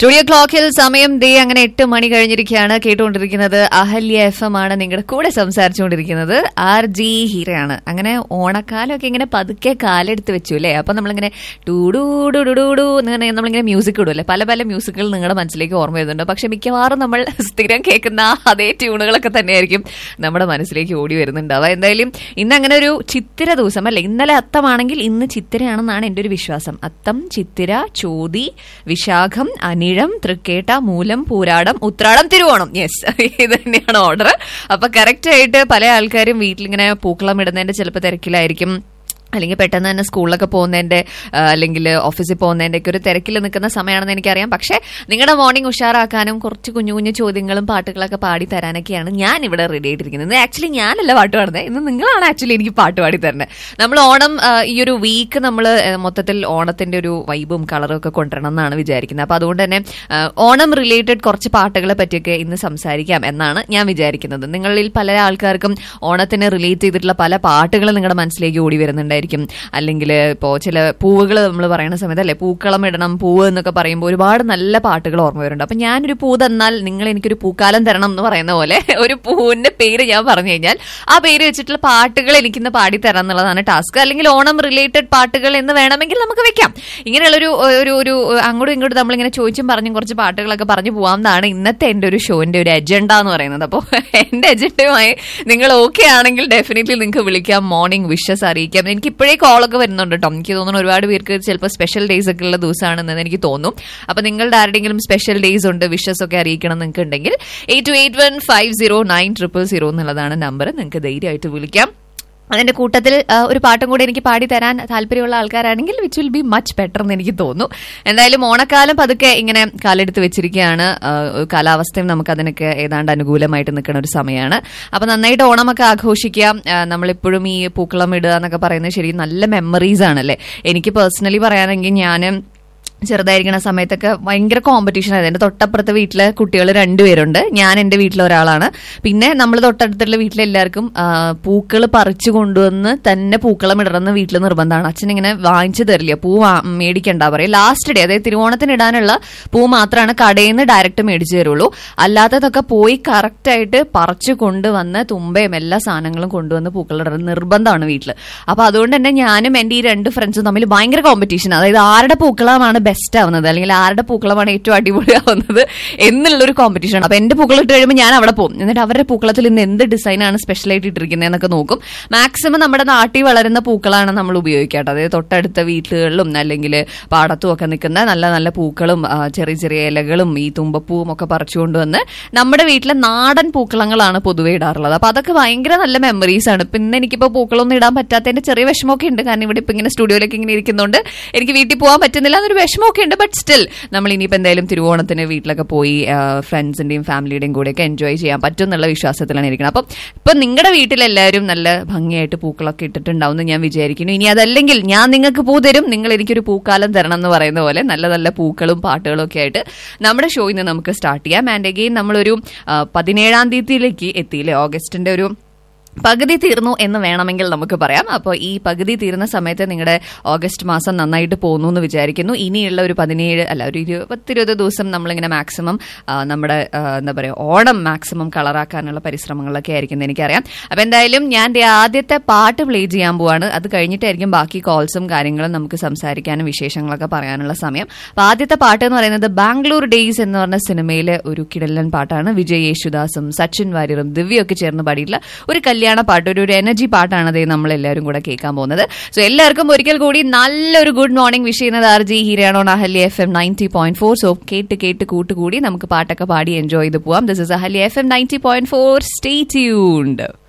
studio ക്ലോക്കിൽ സമയം ദേ അങ്ങനെ എട്ട് മണി കഴിഞ്ഞിരിക്കുകയാണ് കേട്ടുകൊണ്ടിരിക്കുന്നത് അഹല്യ എഫ് എം ആണ് നിങ്ങളുടെ കൂടെ സംസാരിച്ചുകൊണ്ടിരിക്കുന്നത് ആർ ജി ഹീരയാണ് അങ്ങനെ ഓണക്കാലമൊക്കെ ഇങ്ങനെ പതുക്കെ കാലെടുത്ത് വെച്ചു അല്ലേ അപ്പൊ നമ്മളിങ്ങനെ ടൂഡൂഡുഡുഡു എന്നിങ്ങനെ നമ്മളിങ്ങനെ മ്യൂസിക് ഇടുമല്ലേ പല പല മ്യൂസിക്കുകൾ നിങ്ങളുടെ മനസ്സിലേക്ക് ഓർമ്മ വരുന്നുണ്ട് പക്ഷെ മിക്കവാറും നമ്മൾ സ്ഥിരം കേൾക്കുന്ന അതേ ട്യൂണുകളൊക്കെ തന്നെയായിരിക്കും നമ്മുടെ മനസ്സിലേക്ക് ഓടി വരുന്നുണ്ടാവുക എന്തായാലും ഇന്ന് അങ്ങനെ ഒരു ചിത്തിര ദിവസം അല്ലെ ഇന്നലെ അത്തമാണെങ്കിൽ ഇന്ന് ചിത്തിരയാണെന്നാണ് എൻ്റെ ഒരു വിശ്വാസം അത്തം ചിത്തിര ചോതി വിശാഖം അനിഴം തൃക്കേട്ട മൂലം പൂരാടം ഉത്രാടം തിരുവോണം യെസ് ഇത് തന്നെയാണ് ഓർഡർ അപ്പൊ കറക്റ്റ് ആയിട്ട് പല ആൾക്കാരും വീട്ടിലിങ്ങനെ പൂക്കളം ഇടുന്നതിന്റെ ചിലപ്പോൾ തിരക്കിലായിരിക്കും അല്ലെങ്കിൽ പെട്ടെന്ന് തന്നെ സ്കൂളിലൊക്കെ പോകുന്നതിന്റെ ആ, അല്ലെങ്കിൽ ഓഫീസിൽ പോകുന്നതിന്റെ ഒക്കെ ഒരു തിരക്കിൽ നിൽക്കുന്ന സമയമാണെന്ന് എനിക്കറിയാം പക്ഷേ നിങ്ങളുടെ മോർണിംഗ് ഉഷാറാക്കാനും കുറച്ച് കുഞ്ഞു കുഞ്ഞു ചോദ്യങ്ങളും പാട്ടുകളൊക്കെ പാടി തരാനൊക്കെയാണ് ഞാൻ ഇവിടെ റെഡി ആയിട്ടിരിക്കുന്നത് ഇന്ന് ആക്ച്വലി ഞാനല്ല പാട്ട് പാടുന്നത് ഇന്ന് നിങ്ങളാണ് ആക്ച്വലി എനിക്ക് പാട്ട് പാടി തരുന്നത് നമ്മൾ ഓണം ആ, ഈ ഒരു വീക്ക് നമ്മൾ മൊത്തത്തിൽ ഓണത്തിന്റെ ഒരു വൈബും കളറും ഒക്കെ കൊണ്ടുവരണം എന്നാണ് വിചാരിക്കുന്നത് അപ്പൊ അതുകൊണ്ട് തന്നെ ആ, ഓണം റിലേറ്റഡ് കുറച്ച് പാട്ടുകളെ പറ്റിയൊക്കെ ഇന്ന് സംസാരിക്കാം എന്നാണ് ഞാൻ വിചാരിക്കുന്നത് നിങ്ങളിൽ പല ആൾക്കാർക്കും ഓണത്തിന് റിലേറ്റ് ചെയ്തിട്ടുള്ള പല പാട്ടുകൾ നിങ്ങളുടെ മനസ്സിലേക്ക് ഓടി വരുന്നുണ്ടായിരിക്കും അല്ലെങ്കിൽ ഇപ്പോൾ ചില പൂവുകൾ നമ്മൾ പറയുന്ന സമയത്ത് അല്ലേ പൂക്കളം ഇടണം പൂവ് എന്നൊക്കെ പറയുമ്പോൾ ഒരുപാട് നല്ല പാട്ടുകൾ ഓർമ്മ വരുന്നുണ്ട് അപ്പൊ ഞാനൊരു പൂ തന്നാൽ നിങ്ങൾ എനിക്കൊരു പൂക്കാലം തരണം എന്ന് പറയുന്ന പോലെ ഒരു പൂവിന്റെ പേര് ഞാൻ പറഞ്ഞു കഴിഞ്ഞാൽ ആ പേര് വെച്ചിട്ടുള്ള പാട്ടുകൾ എനിക്കിന്ന് പാടി തരണം എന്നുള്ളതാണ് ടാസ്ക് അല്ലെങ്കിൽ ഓണം റിലേറ്റഡ് പാട്ടുകൾ എന്ന് വേണമെങ്കിൽ നമുക്ക് വെക്കാം ഇങ്ങനെയുള്ളൊരു ഒരു ഒരു അങ്ങോട്ടും ഇങ്ങോട്ടും നമ്മളിങ്ങനെ ചോദിച്ചും പറഞ്ഞും കുറച്ച് പാട്ടുകളൊക്കെ പറഞ്ഞു പോവാം എന്നാണ് ഇന്നത്തെ എൻ്റെ ഒരു ഷോന്റെ ഒരു അജണ്ട എന്ന് പറയുന്നത് അപ്പോൾ എൻ്റെ അജണ്ടയുമായി നിങ്ങൾ ഓക്കെ ആണെങ്കിൽ ഡെഫിനറ്റ്ലി നിങ്ങൾക്ക് വിളിക്കാം മോർണിംഗ് വിഷസ് അറിയിക്കാം എനിക്ക് ഇപ്പോഴേ കോളൊക്കെ വരുന്നുണ്ട് കേട്ടോ എനിക്ക് തോന്നുന്നു ഒരുപാട് പേർക്ക് ചിലപ്പോൾ സ്പെഷ്യൽ ഡേയ്സ് ഒക്കെ ഉള്ള ദിവസമാണെന്ന് എനിക്ക് തോന്നും അപ്പൊ നിങ്ങളുടെ ആരുടെങ്കിലും സ്പെഷ്യൽ ഡേയ്സ് ഉണ്ട് വിഷസ് ഒക്കെ അറിയിക്കണം നിങ്ങൾക്ക് ഉണ്ടെങ്കിൽ eight two eight one five zero nine triple zero എന്നുള്ളതാണ് നമ്പർ നിങ്ങൾക്ക് ധൈര്യമായിട്ട് വിളിക്കാം അതിന്റെ കൂട്ടത്തിൽ ആ, ഒരു പാട്ടും കൂടി എനിക്ക് പാടി തരാൻ താല്പര്യമുള്ള ആൾക്കാരാണെങ്കിൽ which will be much better എന്ന് എനിക്ക് തോന്നുന്നു എന്തായാലും ഓണക്കാലം പതുക്കെ ഇങ്ങനെ കാലെടുത്ത് വെച്ചിരിക്കുകയാണ് ആ, കാലാവസ്ഥയും നമുക്ക് അതിനൊക്കെ ഏതാണ്ട് അനുകൂലമായിട്ട് നിൽക്കുന്ന ഒരു സമയമാണ് അപ്പൊ നന്നായിട്ട് ഓണമൊക്കെ ആഘോഷിക്കാം ആ, നമ്മളിപ്പോഴും ഈ പൂക്കളം ഇടുക എന്നൊക്കെ പറയുന്നത് ശരി നല്ല മെമ്മറീസ് ആണല്ലേ എനിക്ക് പേഴ്സണലി പറയാനെങ്കിൽ ഞാൻ ചെറുതായിരിക്കുന്ന സമയത്തൊക്കെ ഭയങ്കര കോമ്പറ്റീഷൻ ആയിരുന്നു എന്റെ തൊട്ടപ്പുറത്തെ വീട്ടിലെ കുട്ടികൾ രണ്ടുപേരുണ്ട് ഞാൻ എന്റെ വീട്ടിലെ ഒരാളാണ് പിന്നെ നമ്മൾ തൊട്ടടുത്തുള്ള വീട്ടിലെല്ലാവർക്കും പൂക്കൾ പറിച്ചു കൊണ്ടുവന്ന് തന്നെ പൂക്കളം ഇടണമെന്ന് വീട്ടിൽ നിർബന്ധമാണ് അച്ഛൻ ഇങ്ങനെ വാങ്ങിച്ചു തരില്ല പൂ വാ- മേടിക്കണ്ട പറയും ലാസ്റ്റ് ഡേ അതായത് തിരുവോണത്തിന് ഇടാനുള്ള പൂ മാത്രമാണ് കടയിൽ നിന്ന് ഡയറക്റ്റ് മേടിച്ചു തരുള്ളൂ അല്ലാത്തതൊക്കെ പോയി കറക്റ്റ് ആയിട്ട് പറിച്ചു കൊണ്ടുവന്ന് തുമ്പയും എല്ലാ സാധനങ്ങളും കൊണ്ടുവന്ന് പൂക്കൾ ഇടുന്നത് നിർബന്ധമാണ് വീട്ടിൽ അപ്പൊ അതുകൊണ്ട് തന്നെ ഞാനും എന്റെ ഈ രണ്ട് ഫ്രണ്ട്സും തമ്മിൽ ഭയങ്കര കോമ്പറ്റീഷൻ അതായത് ആരുടെ പൂക്കളമാണ് ബെസ്റ്റ് ആവുന്നത് അല്ലെങ്കിൽ ആരുടെ പൂക്കളമാണ് ഏറ്റവും അടിപൊളിയാവുന്നത് എന്നുള്ളൊരു കോമ്പറ്റീഷൻ അപ്പൊ എന്റെ പൂക്കളം ഇട്ട് കഴിയുമ്പോൾ ഞാൻ അവിടെ പോകും എന്നിട്ട് അവരുടെ പൂക്കളത്തിൽ ഇന്ന് എന്ത് ഡിസൈനാണ് സ്പെഷ്യൽ ആയിട്ട് ഇട്ടിരിക്കുന്നത് എന്നൊക്കെ നോക്കും മാക്സിമം നമ്മുടെ നാട്ടിൽ വളരുന്ന പൂക്കളാണ് നമ്മൾ ഉപയോഗിക്കാട്ടോ അതായത് തൊട്ടടുത്ത വീട്ടുകളിലും അല്ലെങ്കിൽ പാടത്തും ഒക്കെ നിൽക്കുന്ന നല്ല നല്ല പൂക്കളും ആ, ചെറിയ ചെറിയ ഇലകളും ഈ തുമ്പപ്പൂവും ഒക്കെ പറിച്ചുകൊണ്ടുവന്ന് നമ്മുടെ വീട്ടിലെ നാടൻ പൂക്കളങ്ങളാണ് പൊതുവെ ഇടാറുള്ളത് അപ്പൊ അതൊക്കെ ഭയങ്കര നല്ല മെമ്മറീസ് ആണ് പിന്നെ എനിക്കിപ്പോ പൂക്കളൊന്നും ഇടാൻ പറ്റാത്തതിന്റെ ചെറിയ വിഷമമൊക്കെ ഉണ്ട് കാരണം ഇവിടെ ഇപ്പൊ ഇങ്ങനെ സ്റ്റുഡിയോയിലേക്ക് ഇങ്ങനെ ഇരിക്കുന്നതുകൊണ്ട് എനിക്ക് വീട്ടിൽ പോകാൻ പറ്റുന്നില്ല എന്നൊരു വിഷമമൊക്കെ ഉണ്ട് ബട്ട് സ്റ്റിൽ നമ്മൾ ഇനിയിപ്പോ എന്തായാലും തിരുവോണത്തിന് വീട്ടിലൊക്കെ പോയി ഫ്രണ്ട്സിന്റെയും ഫാമിലിയുടെയും കൂടെയൊക്കെ എൻജോയ് ചെയ്യാൻ പറ്റും എന്നുള്ള വിശ്വാസത്തിലാണ് ഇരിക്കുന്നത് അപ്പം ഇപ്പൊ നിങ്ങളുടെ വീട്ടിലെല്ലാവരും നല്ല ഭംഗിയായിട്ട് പൂക്കളൊക്കെ ഇട്ടിട്ടുണ്ടാവും എന്ന് ഞാൻ വിചാരിക്കുന്നു ഇനി അതല്ലെങ്കിൽ ഞാൻ നിങ്ങൾക്ക് പൂ തരും നിങ്ങൾ എനിക്കൊരു പൂക്കാലം തരണം എന്ന് പറയുന്ന പോലെ നല്ല നല്ല പൂക്കളും പാട്ടുകളും ഒക്കെ ആയിട്ട് നമ്മുടെ ഷോ ഇന്ന് നമുക്ക് സ്റ്റാർട്ട് ചെയ്യാം ആൻഡ് അഗെയിൻ നമ്മളൊരു ആ, പതിനേഴാം തീയതിയിലേക്ക് എത്തിയില്ലേ ഓഗസ്റ്റിന്റെ ഒരു പകുതി തീർന്നു എന്ന് വേണമെങ്കിൽ നമുക്ക് പറയാം അപ്പോൾ ഈ പകുതി തീരുന്ന സമയത്ത് നിങ്ങളുടെ ഓഗസ്റ്റ് മാസം നന്നായിട്ട് പോകുന്നു എന്ന് വിചാരിക്കുന്നു ഇനിയുള്ള ഒരു പതിനേഴ് അല്ല ഒരു ഇരുപത് പത്തിരുപത് ദിവസം നമ്മളിങ്ങനെ മാക്സിമം ആ, നമ്മുടെ ആ, എന്താ പറയുക ഓണം മാക്സിമം കളറാക്കാനുള്ള പരിശ്രമങ്ങളൊക്കെ ആയിരിക്കും എന്ന് എനിക്കറിയാം അപ്പോൾ എന്തായാലും ഞാൻ ദേ ആദ്യത്തെ പാട്ട് പ്ലേ ചെയ്യാൻ പോവാണ് അത് കഴിഞ്ഞിട്ടായിരിക്കും ബാക്കി കോൾസും കാര്യങ്ങളും നമുക്ക് സംസാരിക്കാനും വിശേഷങ്ങളൊക്കെ പറയാനുള്ള സമയം അപ്പോൾ ആദ്യത്തെ പാട്ട് എന്ന് പറയുന്നത് ബാംഗ്ലൂർ ഡേയ്സ് എന്ന് പറഞ്ഞ സിനിമയിലെ ഒരു കിടലൻ പാട്ടാണ് വിജയ് യേശുദാസും സച്ചിൻ വാര്യറും ദിവ്യൊക്കെ ചേർന്ന് പാടിയിട്ടുള്ള ഒരു കല്യാണ പാട്ട് ഒരു ഒരു എനർജി പാട്ടാണ് അതേ നമ്മൾ എല്ലാവരും കൂടെ കേൾക്കാൻ പോകുന്നത് സോ എല്ലാവർക്കും ഒരിക്കൽ കൂടി നല്ലൊരു ഗുഡ് മോർണിംഗ് വിഷ് ചെയ്യുന്നത് ആർ ജി ഹീരാണോ Ahalya F M ninety point four so കേട്ട് കേട്ട് കൂട്ടുകൂടി നമുക്ക് പാട്ടൊക്കെ പാടി എൻജോയ് ചെയ്ത് പോവാം this is Ahalya F M ninety point four stay tuned